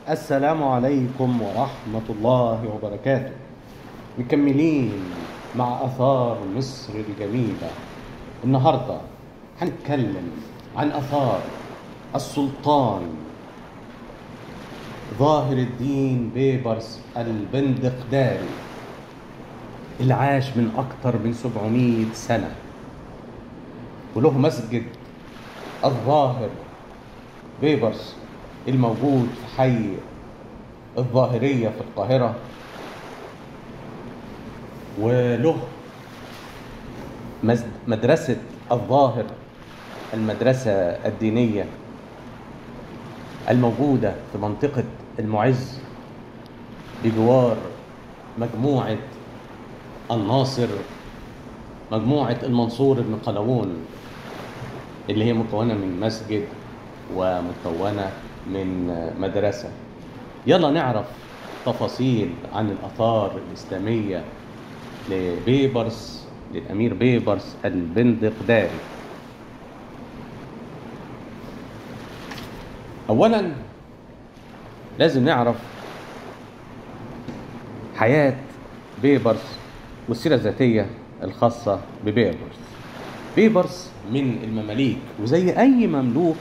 السلام عليكم ورحمة الله وبركاته مكملين مع آثار مصر الجميلة النهاردة هنتكلم عن آثار السلطان ظاهر الدين بيبرس البندقداري اللي عاش من أكتر من 700 سنة وله مسجد الظاهر بيبرس الموجود في حي الظاهرية في القاهرة وله مز- مدرسة الظاهر المدرسة الدينية الموجودة في منطقة المعز بجوار مجموعة الناصر مجموعة المنصور بن قلاوون اللي هي مكونة من مسجد ومكونة من مدرسة يلا نعرف تفاصيل عن الآثار الإسلامية لبيبرس للأمير بيبرس البندقداري أولا لازم نعرف حياة بيبرس والسيرة الذاتية الخاصة ببيبرس بيبرس من المماليك وزي أي مملوك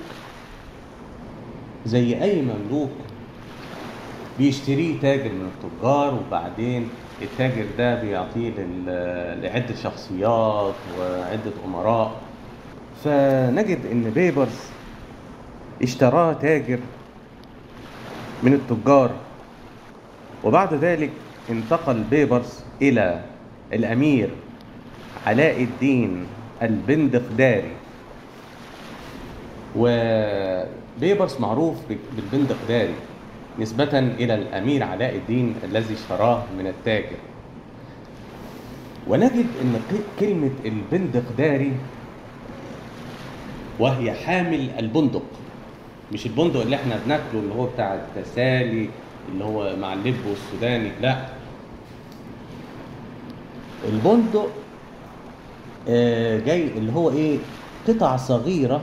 زي أي مملوك بيشتريه تاجر من التجار وبعدين التاجر ده بيعطيه لل- لعدة شخصيات وعدة أمراء فنجد إن بيبرس اشتراه تاجر من التجار وبعد ذلك انتقل بيبرس إلى الأمير علاء الدين البندقداري وبيبرس معروف بالبندقداري نسبة إلى الأمير علاء الدين الذي اشتراه من التاجر ونجد أن ق- كلمة البندقداري وهي حامل البندق مش البندق اللي احنا بناكله اللي هو بتاع التسالي اللي هو مع اللب والسوداني لا البندق آه، جاي اللي هو ايه قطع صغيرة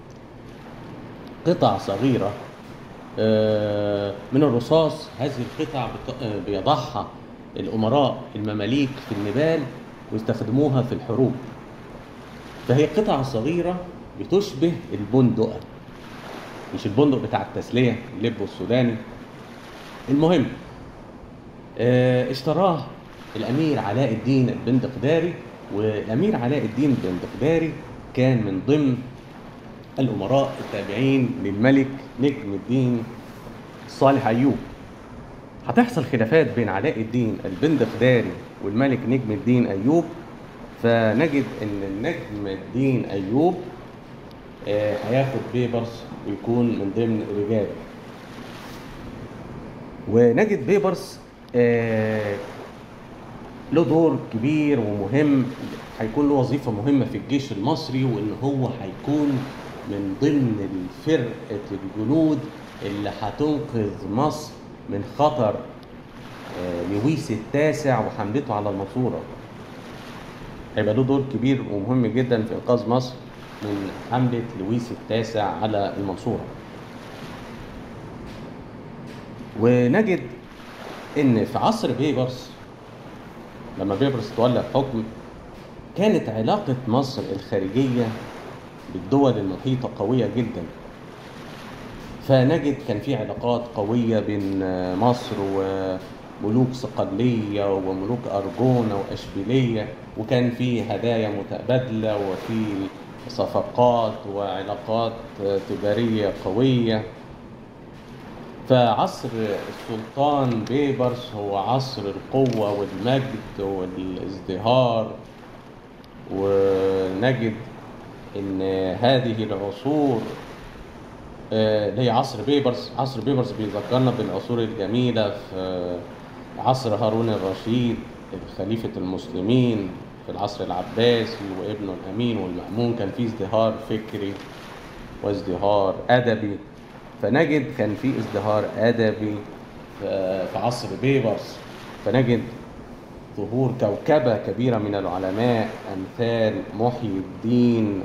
قطع صغيرة آه، من الرصاص هذه القطع بت- آه، بيضعها الأمراء المماليك في النبال ويستخدموها في الحروب فهي قطع صغيرة بتشبه البندقة مش البندق بتاع التسلية اللب والسوداني المهم آه، اشتراه الامير علاء الدين البندقداري والامير علاء الدين البندقداري كان من ضمن الامراء التابعين للملك نجم الدين صالح ايوب هتحصل خلافات بين علاء الدين البندقداري والملك نجم الدين ايوب فنجد ان النجم الدين ايوب آه، هياخد بيبرس ويكون من ضمن رجاله ونجد بيبرس آه، له دور كبير ومهم هيكون له وظيفة مهمة في الجيش المصري وإن هو هيكون من ضمن فرقة الجنود اللي هتنقذ مصر من خطر آه، لويس التاسع وحملته على المنصورة هيبقى له دور كبير ومهم جدا في إنقاذ مصر من حملة لويس التاسع على المنصورة ونجد ان في عصر بيبرس لما بيبرس تولى الحكم كانت علاقة مصر الخارجية بالدول المحيطة قوية جدا فنجد كان في علاقات قوية بين مصر وملوك صقلية وملوك أرجونة وأشبيلية وكان في هدايا متبادلة وفي صفقات وعلاقات تجارية قوية فعصر السلطان بيبرس هو عصر القوة والمجد والازدهار ونجد ان هذه العصور آه، اللي هي عصر بيبرس عصر بيبرس بيذكرنا بالعصور الجميلة في عصر هارون الرشيد خليفة المسلمين في العصر العباسي وابنه الأمين والمأمون كان في ازدهار فكري وازدهار أدبي فنجد كان في ازدهار أدبي في في عصر بيبرس فنجد ظهور كوكبة كبيرة من العلماء أمثال محي الدين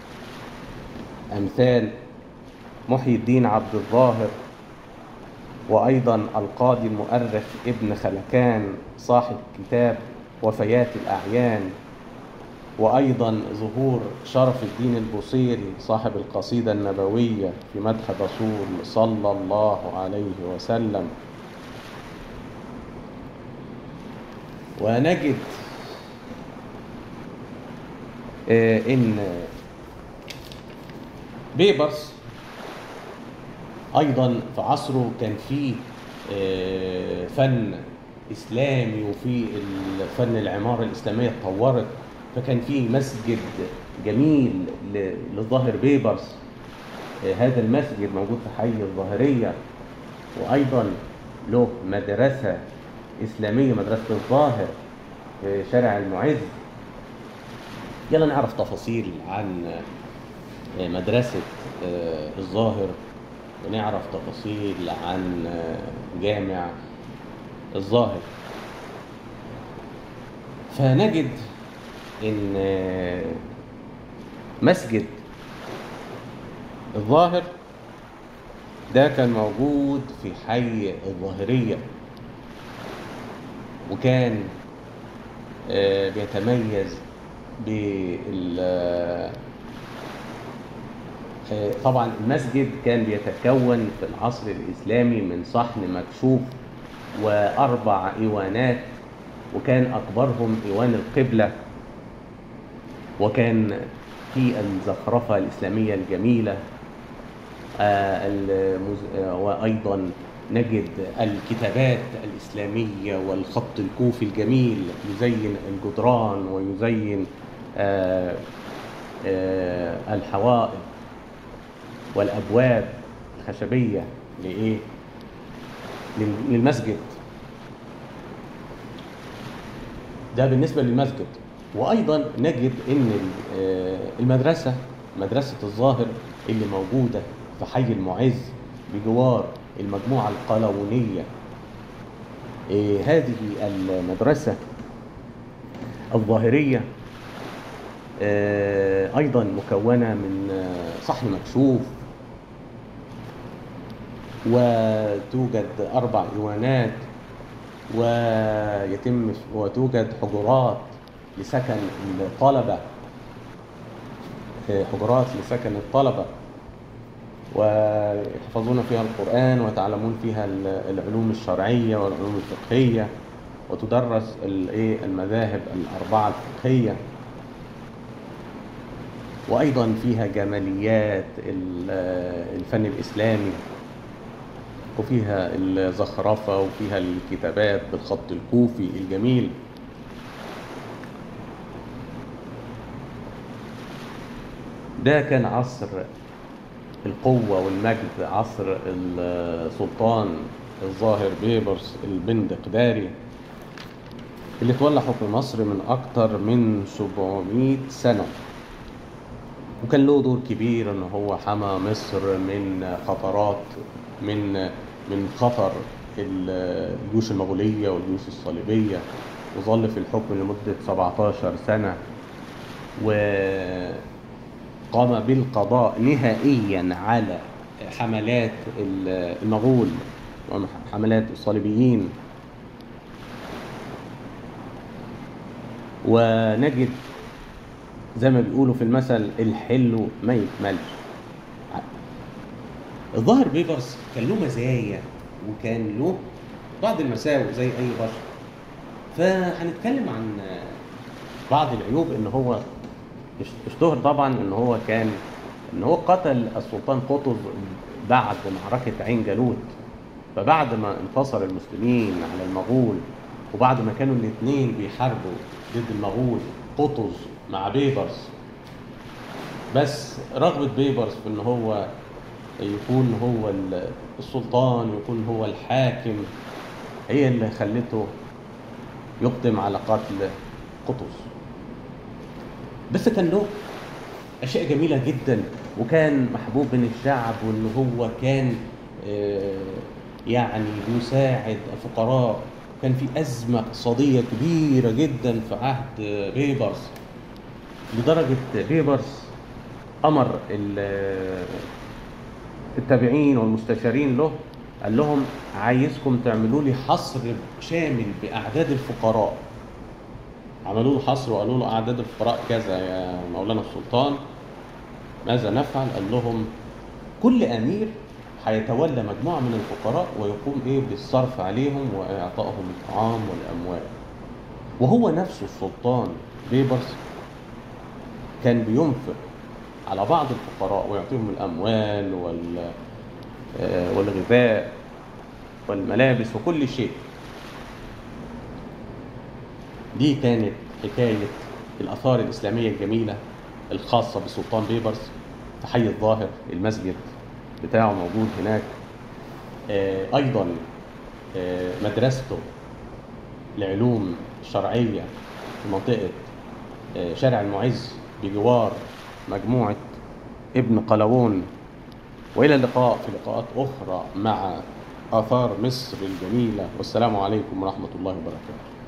أمثال محي الدين عبد الظاهر وأيضا القاضي المؤرخ ابن خلكان صاحب كتاب وفيات الأعيان وأيضا ظهور شرف الدين البوصيري صاحب القصيدة النبوية في مدح الرسول صلى الله عليه وسلم ونجد آه، إن بيبرس ايضا في عصره كان في آه، فن اسلامي وفي الفن العماره الاسلاميه اتطورت فكان في مسجد جميل ل- للظاهر بيبرس آه، هذا المسجد موجود في حي الظاهريه وايضا له مدرسه اسلاميه مدرسه الظاهر في شارع المعز يلا نعرف تفاصيل عن آه، مدرسة آه، الظاهر ونعرف تفاصيل عن آه، جامع الظاهر فنجد ان آه، مسجد الظاهر ده كان موجود في حي الظاهرية وكان آه، بيتميز بال آه، آه، طبعا المسجد كان بيتكون في العصر الإسلامي من صحن مكشوف وأربع إيوانات وكان أكبرهم إيوان القبلة وكان في الزخرفة الإسلامية الجميلة آه، المز- آه، وأيضا نجد الكتابات الإسلامية والخط الكوفي الجميل يزين الجدران ويزين آه، آه، الحوائط والابواب الخشبيه لايه لل- للمسجد ده بالنسبه للمسجد وايضا نجد ان ال- آه، المدرسه مدرسه الظاهر اللي موجوده في حي المعز بجوار المجموعه القلاوونيه آه، هذه المدرسه الظاهريه آه، ايضا مكونه من آه، صحن مكشوف وتوجد اربع ايوانات ويتم وتوجد حجرات لسكن الطلبه آه، حجرات لسكن الطلبه ويحفظون فيها القرآن ويتعلمون فيها ال- العلوم الشرعية والعلوم الفقهية وتدرس الايه المذاهب الأربعة الفقهية وأيضا فيها جماليات ال- الفن الإسلامي وفيها الزخرفة وفيها الكتابات بالخط الكوفي الجميل ده كان عصر القوة والمجد عصر السلطان الظاهر بيبرس البندقداري اللي تولى حكم مصر من أكتر من 700 سنة وكان له دور كبير ان هو حمى مصر من خطرات من من خطر الجيوش المغولية والجيوش الصليبية وظل في الحكم لمدة 17 سنة وقام بالقضاء نهائيا على حملات المغول وحملات الصليبيين ونجد زي ما بيقولوا في المثل الحلو ما يكملش الظاهر بيبرس كان له مزايا وكان له بعض المساوئ زي اي بشر فهنتكلم عن بعض العيوب ان هو اشتهر طبعا ان هو كان ان هو قتل السلطان قطز بعد معركة عين جالوت فبعد ما انتصر المسلمين على المغول وبعد ما كانوا الاثنين بيحاربوا ضد المغول قطز مع بيبرس بس رغبة بيبرس في ان هو يكون هو السلطان ويكون هو الحاكم هي اللي خلته يقدم على قتل قطز بس كان له اشياء جميله جدا وكان محبوب من الشعب وان هو كان يعني بيساعد الفقراء كان في ازمه اقتصاديه كبيره جدا في عهد بيبرس لدرجه بيبرس امر التابعين والمستشارين له قال لهم عايزكم تعملوا لي حصر شامل باعداد الفقراء عملوا له حصر وقالوا له اعداد الفقراء كذا يا مولانا السلطان ماذا نفعل قال لهم كل امير هيتولى مجموعه من الفقراء ويقوم ايه بالصرف عليهم واعطائهم الطعام والاموال وهو نفسه السلطان بيبرس كان بينفق على بعض الفقراء ويعطيهم الاموال وال آه، والغذاء والملابس وكل شيء دي كانت حكاية الآثار الإسلامية الجميلة الخاصة بسلطان بيبرس في حي الظاهر المسجد بتاعه موجود هناك آه، أيضا آه، مدرسته العلوم الشرعية في منطقة آه، شارع المعز بجوار مجموعة ابن قلاوون وإلى اللقاء في لقاءات أخرى مع آثار مصر الجميلة والسلام عليكم ورحمة الله وبركاته